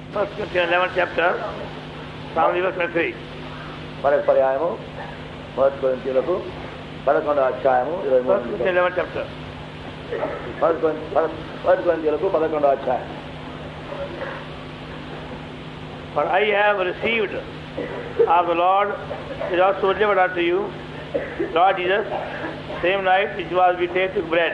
First Corinthians 11th chapter, from verse 23. మరొక పర్యాయము మొదటి కొరింథీయులకు పదకొండవ అధ్యాయము ఇరవై First మూడు Corinthians 11th chapter. మొదటి కొరిం- పద- మొదటి కొరింథీయులకు పదకొండవ అధ్యాయం For I have received of the Lord is also delivered unto you, Lord Jesus, same night which was betrayed took bread.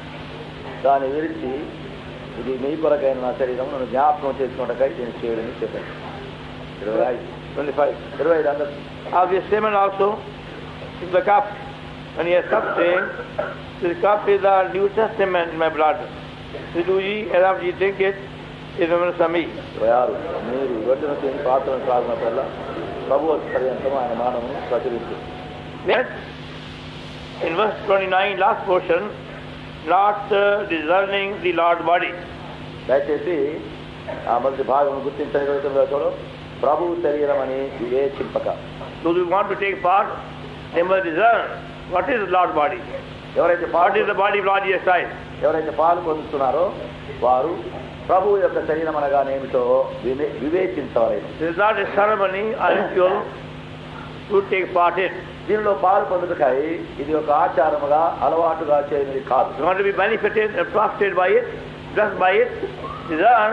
దాన్ని విరిచి ఇది మీ కొరకైన నా శరీరం నన్ను జ్ఞాపకం చేసుకున్నకై నేను చేయడని చెప్పాను ఇరవై ఐదు ట్వంటీ ఫైవ్ ఇరవై ఐదు అందరు Of the same also is the cup, when he has supped, saying, This cup is the New Testament in my blood. This do ye, as after ye drink it, in remembrance of me. ఇరవై ఆరు మీరు రొట్టెను తిని పాత్రను త్రాగినప్పుడల్లా ప్రభు పర్యంతం ఆయన మానవును ప్రచురించు Next, in verse 29, last portion, not uh, discerning the Lord's body. దయచేసి ఆ మొదటి భాగం గుర్తించని ఇరవై తొమ్మిదవ చూడు ప్రభు శరీరం అని వివేచింపక Those who want to take part, they must discern what is the Lord's body. ఎవరైతే What పాలు is the body of Lord Jesus Christ? ఎవరైతే పాలు పొందుతున్నారో వారు ప్రభు యొక్క శరీరం అనగానేమిటో వినే వివేచించవలేదు This is not a ceremony or ritual to take part in. దీనిలో పాలు పొందుటకై ఇది ఒక ఆచారముగా అలవాటుగా చేయనిది కాదు You want to be benefited and profited by it, blessed by it, discern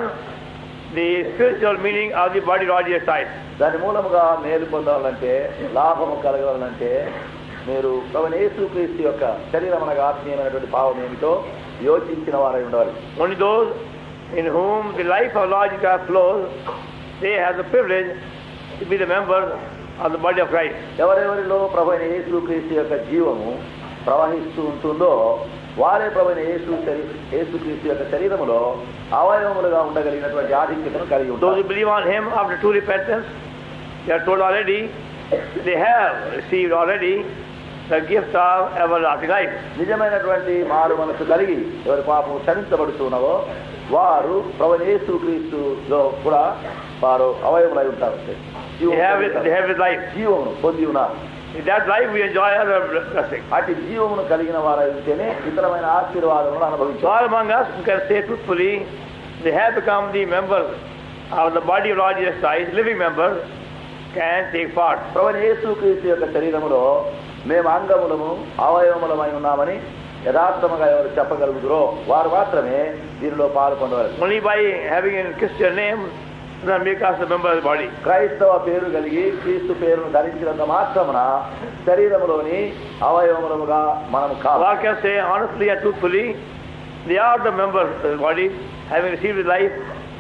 the spiritual meaning of the body of Lord Jesus Christ. దాని మూలముగా మేలు పొందాలంటే లాభము కలగాలంటే మీరు ప్రభుని యేసుక్రీస్తు యొక్క శరీరం అనగా ఆత్మీయమైనటువంటి భావం ఏమిటో యోచించిన వారై ఉండాలి Only those in whom the life of Lord Jesus Christ flows, they have the privilege to be the members of the body of Christ. ఎవరెవరిలో ప్రభుని యేసుక్రీస్తు యొక్క జీవము ప్రవహిస్తూ ఉంటుందో వారే ప్రభుని యేసు శరీ యేసుక్రీస్తు యొక్క శరీరములో అవయవములుగా ఉండగలిగినటువంటి ఆధిక్యతను కలిగి Those ఉంటారు who believe on Him after true repentance, they are told already, they have received already the gift of everlasting life. నిజమైనటువంటి మారు మనసు కలిగి ఎవరి పాపం క్షమించబడుతున్నవో వారు ప్రభుని యేసుక్రీస్తులో కూడా వారు అవయములై ఉంటారు They have, it, they have His life. జీవమును పొంది ఉన్నారు In that life we enjoy other blessings. అటు జీవమును కలిగిన వారైతేనే ఇతరమైన ఆశీర్వాదములను So అనుభవించారు all among us who can say truthfully, they have become the members of the body of Lord Jesus Christ, living members, can take part. ప్రభుని యేసుక్రీస్తు యొక్క శరీరములో మేము అంగములము అవయవములమై ఉన్నామని యథార్థముగా ఎవరు చెప్పగలుగుతురో వారు మాత్రమే దీనిలో పాల్గొనవలరు Only by having a Christian name does not make us a member of the body. క్రైస్తవ పేరు కలిగి క్రీస్తు పేరును ధరించినంత మాత్రమున శరీరములోని అవయవములముగా మనము కాదు God can say honestly and truthfully, they are the members of the body, having received His life,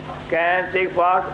can take part,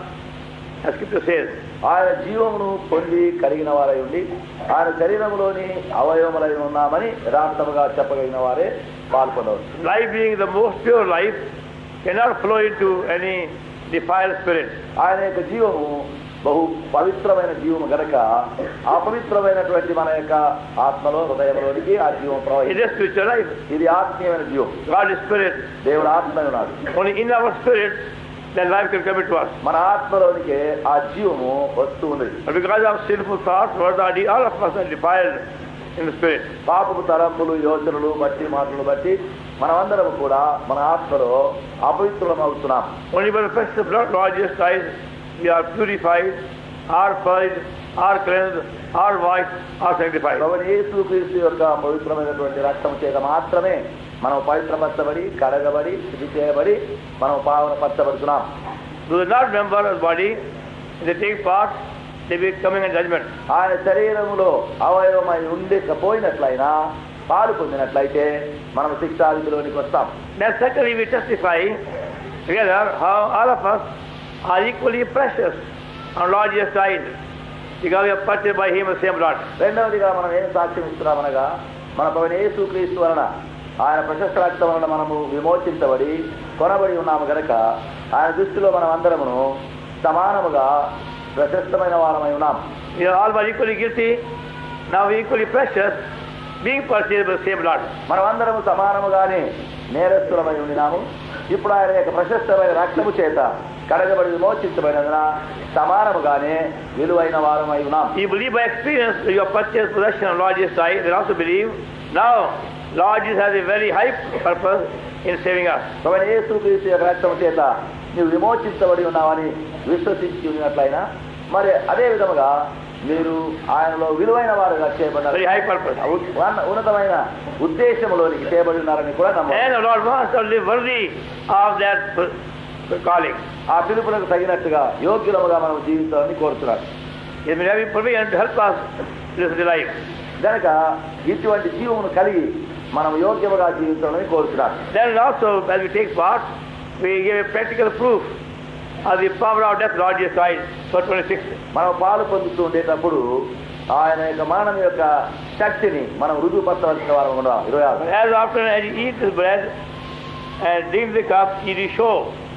as Scripture says. ఆయన జీవమును పొంది కలిగిన వారై ఉండి ఆయన శరీరములోని అవయవములై ఉన్నామని యథార్థముగా చెప్పగలిగిన వారే పాల్గొనవచ్చు Life being the most pure life cannot flow into any defiled spirit. ఆయన యొక్క జీవము బహు పవిత్రమైన జీవము గనక అపవిత్రమైనటువంటి మన యొక్క ఆత్మలో హృదయంలోనికి ఆ జీవం It ప్రవహించి is spiritual life. ఇది ఆత్మీయమైన జీవం God is spirit. దేవుడు ఆత్మ ఉన్నాడు Only in our spirit that life can come into us. మన ఆత్మలోనికి ఆ జీవము వస్తూ ఉన్నది But because of sinful thoughts, words, or deeds, all of us are defiled in the spirit. పాపపు తలంపులు యోచనలు బట్టి మాటలు బట్టి మనమందరం కూడా మన ఆత్మలో అపవిత్రులం అవుతున్నాం Only by the precious blood of Lord Jesus Christ we are purified, are purged, are cleansed, are washed, are sanctified. ప్రభుని యేసుక్రీస్తు యొక్క పవిత్రమైనటువంటి రక్తం చేత మాత్రమే మనం పవిత్రపరచబడి కడగబడి శుద్ధి చేయబడి మనం పావనపరచబడుతున్నాం Those are not members of the body, they take part, they be coming in judgment. ఆయన శరీరములో అవయవమై ఉండకపోయినట్లయినా పాలు పొందినట్లయితే మనం శిక్షావిధిలోనికి వస్తాం Then secondly we testify together how all of us are equally precious on Lord Jesus Christ because we are purchased by Him with the same blood. రెండవదిగా మనం ఏం సాక్ష్యం ఇస్తున్నామనగా మన పవన్ యేసుక్రీస్తు వలన ఆయన ప్రశస్త రక్తం వలన మనము విమోచించబడి కొనబడి ఉన్నాము గనక ఆయన దృష్టిలో మనం అందరమును సమానముగా ప్రశస్తమైన వారమై ఉన్నాం We are all but equally guilty, now we equally precious, being purchased with the same blood. మనం అందరము సమానముగానే నేరస్తులమై ఉండినాము ఇప్పుడు ఆయన యొక్క ప్రశస్తమైన రక్తము చేత కడగబడి విమోచించబడినందున సమానముగానే విలువైన వారమై ఉన్నాం You believe by experience that you have purchased possession of Lord Jesus Christ, then also believe now Lord Jesus has a very high purpose in saving us. Pawan యేసుక్రీస్తు యొక్క రక్తము చేత నీవు విమోచించబడి ఉన్నావని విశ్వసించి ఉన్నట్లయినా మరి అదే విధముగా మీరు ఆయనలో విలువైన వారుగా చేయబడినారు Very high purpose. ఉ- ఉన్న- ఉన్నతమైన ఉద్దేశంలోనికి చేయబడి ఉన్నారని కూడా నమ్మ And the Lord wants us to live worthy of that p- calling. ఆ పిలుపులకు తగినట్టుగా యోగ్యులముగా మనం జీవించాలని కోరుతున్నాడు He may have provision to help us live the life. గనక ఇటువంటి జీవమును కలిగి మనం యోగ్యముగా జీవించాలని కోరుతున్నాడు Then also, as we take part, we give a practical proof of the power of death, Lord Jesus Christ, verse 26. మనం పాలు పొందుతూ ఉండేటప్పుడు ఆయన యొక్క మరణం యొక్క శక్తిని మనం రుజువుపరచవలసిన వారు ఉన్నాం ఇరవై ఆరు As often as you eat this bread and drink the cup, you do show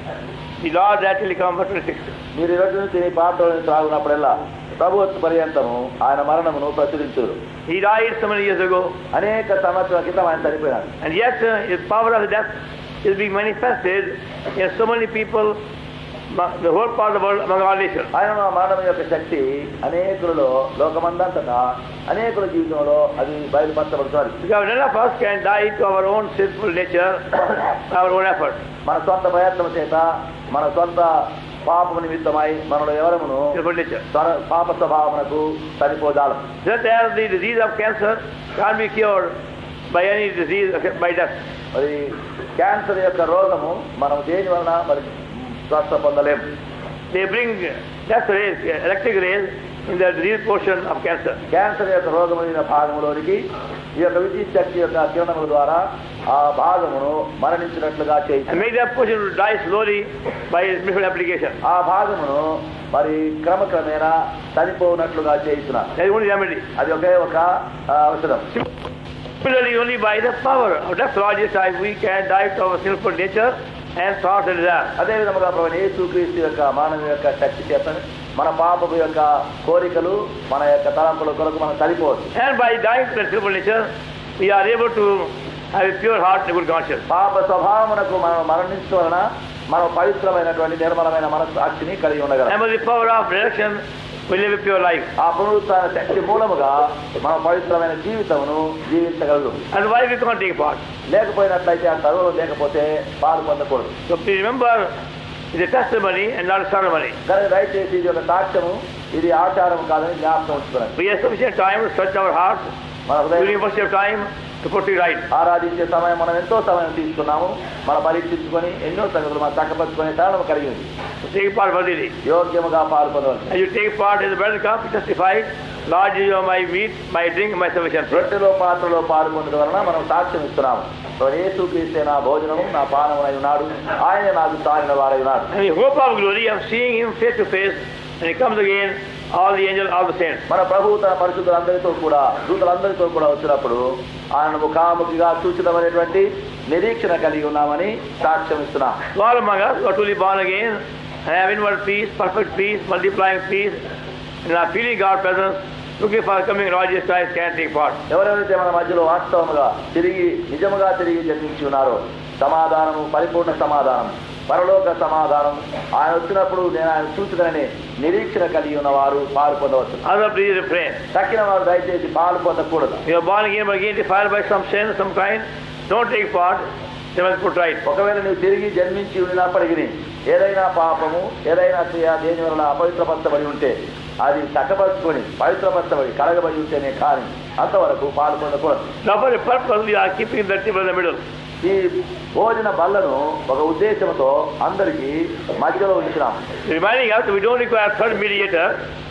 the Lord actually come, verse 26. మీరు ఈ రోజు నుంచి ఈ పాత్రలను త్రాగునప్పుడల్లా ప్రభు వచ్చి పర్యంతము ఆయన మరణమును ప్రచురించురు He died so many years ago, అనేక సంవత్సరాల క్రితం ఆయన చనిపోయినాడు and yet uh, his power of death is being manifested in so many people, ma- the whole part of the world, among all nations. ఆయన మరణం యొక్క శక్తి అనేకులలో లోకమందంతటా అనేకుల జీవితంలో అది బయలుపరచబడుతున్నది Because none of us can die to our own sinful nature, our own effort. మన సొంత ప్రయత్నం చేత మన సొంత పాపము నిమిత్తమై మనలో ఎవరమును Sinful nature. స్వర- పాప స్వభావమునకు చనిపోదాలం Just as the disease of cancer can't be cured by any disease except by death. మరి క్యాన్సర్ యొక్క రోగము మనం దేని వలన మరి స్వస్థ పొందలేము They bring death rays, electric rays, in the disease portion of cancer. Cancer యొక్క రోగమైన భాగంలోనికి ఈ యొక్క విద్యుత్ శక్తి యొక్క కిరణముల ద్వారా ఆ భాగమును మరణించినట్లుగా And చేయి make that portion to die slowly by its different application. ఆ భాగమును మరి క్రమక్రమేణా చనిపోనట్లుగా చేస్తున్నారు That is only remedy. అది ఒకే ఒక ఆ, ఔషధం Similarly, only by the power of death, Lord Jesus Christ, we can die to our sinful nature and thoughts and desires. అదే విధముగా ప్రభు యేసుక్రీస్తు యొక్క మానవ యొక్క శక్తి చేత మన పాపపు యొక్క కోరికలు మన యొక్క తలంపుల కొరకు మనం చనిపోవచ్చు And by dying to the sinful nature, we are able to have a pure heart and a good conscience. పాప స్వభావమునకు మనం మరణించడం వలన మనం పవిత్రమైనటువంటి నిర్మలమైన మనస్సాక్షిని కలిగి ఉండగలం And by the power of resurrection, we live a pure life. ఆ పునరుత్థాన శక్తి మూలముగా మనం పవిత్రమైన జీవితమును జీవించగలరు And why we can't take part? లేకపోయినట్లయితే ఆ చదువు లేకపోతే పాలు పొందకూడదు So please remember, it's a testimony and not a ceremony. కనుక దయచేసి ఇది ఒక సాక్ష్యము ఇది ఆచారం కాదని జ్ఞాపకం ఉంచుకున్నాను We have sufficient time to search our hearts, మన హృదయం university of time, to put it right. ఆరాధించే సమయం మనం ఎంతో సమయం తీసుకున్నాము మనం పరీక్షించుకొని ఎన్నో సంగతులు మనం చక్కపరుచుకునే కారణం కలిగి ఉంది So take part worthily. యోగ్యముగా పాల్పొందవలసి As you take part in the bread and cup, you testify, Lord, you are my meat, my drink, my sufficient food. రొట్టెలో పాత్రలో పాల్పొందడం వలన మనం సాక్ష్యం ఇస్తున్నాము యేసు క్రీస్తే నా భోజనము నా పానమునై ఉన్నాడు ఆయన నాకు తాగిన వాడై ఉన్నాడు And the hope of glory of seeing him face to face, and he comes again, all the angels, all the saints. మన ప్రభువు తన పరిశుద్ధులందరితో కూడా దూతలందరితో కూడా వచ్చినప్పుడు ఆయన ముఖాముఖిగా సూచితమైనటువంటి నిరీక్షణ కలిగి ఉన్నామని సాక్ష్యం ఇస్తున్నాం So all among us who are truly born again and have inward peace, perfect peace, multiplying peace, and are feeling God's presence, looking for the coming Lord Jesus Christ, can take part. ఎవరెవరైతే మన మధ్యలో వాస్తవముగా తిరిగి నిజముగా తిరిగి జన్మించి ఉన్నారో సమాధానము పరిపూర్ణ సమాధానం పరలోక సమాధానం ఆయన వచ్చినప్పుడు నేను ఆయన చూచుదనని నిరీక్షణ కలిగి ఉన్నవారు పాలు పొందవచ్చు Other please refrain. తక్కిన వారు దయచేసి పాలు పొందకూడదు You are born again, but again defiled by some sin, some kind, don't take part, they must put right. ఒకవేళ నువ్వు తిరిగి జన్మించి ఉండినప్పటికీ ఏదైనా పాపము ఏదైనా క్రియ దేని వలన అపవిత్రపరచబడి ఉంటే అది చక్కపరుచుకొని పవిత్రపరచబడి కలగబడి ఉంటేనే కానీ అంతవరకు పాలు పొందకూడదు Now for a purpose, we are keeping the table in the middle. ఈ భోజన బల్లను ఒక ఉద్దేశంతో అందరికీ మధ్యలో ఉంచినాం Reminding us that we don't require a third mediator.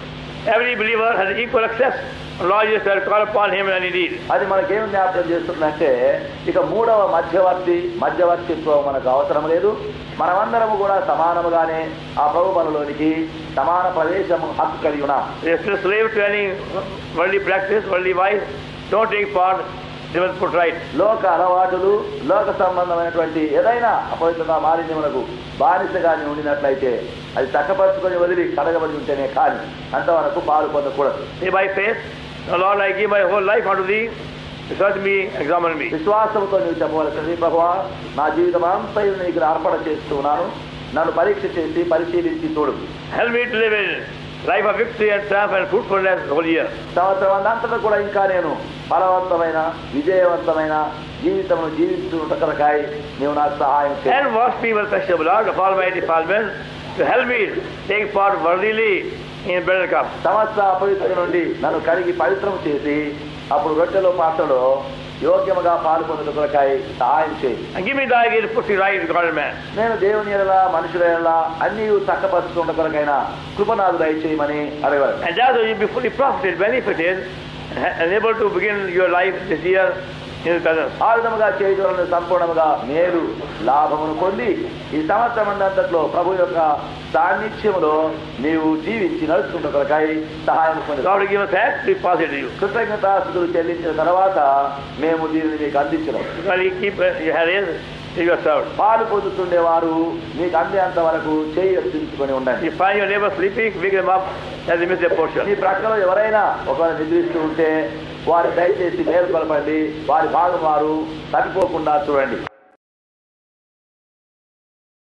Every believer has equal access. Lord Jesus Christ, call upon him in any need. అది మనకేం జ్ఞాపకం చేస్తుందంటే ఇక మూడవ మధ్యవర్తి మధ్యవర్తిత్వం మనకు అవసరం లేదు మనమందరము కూడా సమానముగానే ఆ ప్రభు మనలోనికి సమాన ప్రవేశము హక్కు కలిగి ఉన్నాం They are still slave to any worldly practice, worldly vice. Don't take part, they must put right. లోక అలవాటులు లోక సంబంధమైనటువంటి ఏదైనా అపవిత్రంగా మారింది మనకు బానిసగాని ఉండినట్లయితే అది చక్కపరుచుకొని వదిలి కడగబడి ఉంటేనే కానీ అంతవరకు పాలు పొందకూడదు Say by faith, "O Lord, I give my whole life unto thee. Search me, examine me. విశ్వాసంతో నీవు చెప్పవలసింది ప్రభువా నా జీవితం అంతా నీకు అర్పణ చేస్తున్నాను నన్ను పరీక్ష చేసి పరిశీలించి చూడు Help me to live in life of victory and triumph and fruitfulness the whole year. సంవత్సరం అంతటా కూడా ఇంకా నేను ఫలవంతమైన విజయవంతమైన జీవితమును జీవించుట కొరకాయి నీవు నాకు సహాయం చేయి And wash me with precious blood of all my defilements, to help me take part worthily in bread and cup. సమస్త అపవిత్రత నుండి నన్ను కడిగి పవిత్రం చేసి అప్పుడు రొట్టెలో పాత్రలో యోగ్యముగా పాలు పొందుట కొరకాయ సహాయం చేయి And give me thy gift to put me right with God and man. నేను దేవుని ఎడలా మనుషుల ఎడలా అన్ని చక్కపరుచుకుంట కొరకైనా కృపనాథు దయచేయమని అడగరు And that way you be fully profited, benefited, and ha- and able to begin your life this year in His presence. ఆ విధముగా చేయడం సంపూర్ణముగా మేలు లాభమును పొంది ఈ సంవత్సరం అంతట్లో ప్రభు యొక్క సాన్నిధ్యములో నీవు జీవించి నడుచుకుంట కొరకాయ సహాయం పొంది God will give us that to deposit to you. కృతజ్ఞతాస్తుతులు చెల్లించిన తర్వాత మేము దీనిని మీకు అందించడం Well, you keep uh, your hand in, till you are served. పాలు పొందుతుండేవారు మీకు అందేంత వరకు చేయి ఎత్తించుకొని ఉండండి You find your neighbor sleeping, wake them up as they miss their portion. మీ ప్రక్కలో ఎవరైనా ఒకవేళ నిద్రిస్తూ ఉంటే వారి దయచేసి మేల్కొలపండి వారి భాగం వారు తప్పిపోకుండా చూడండి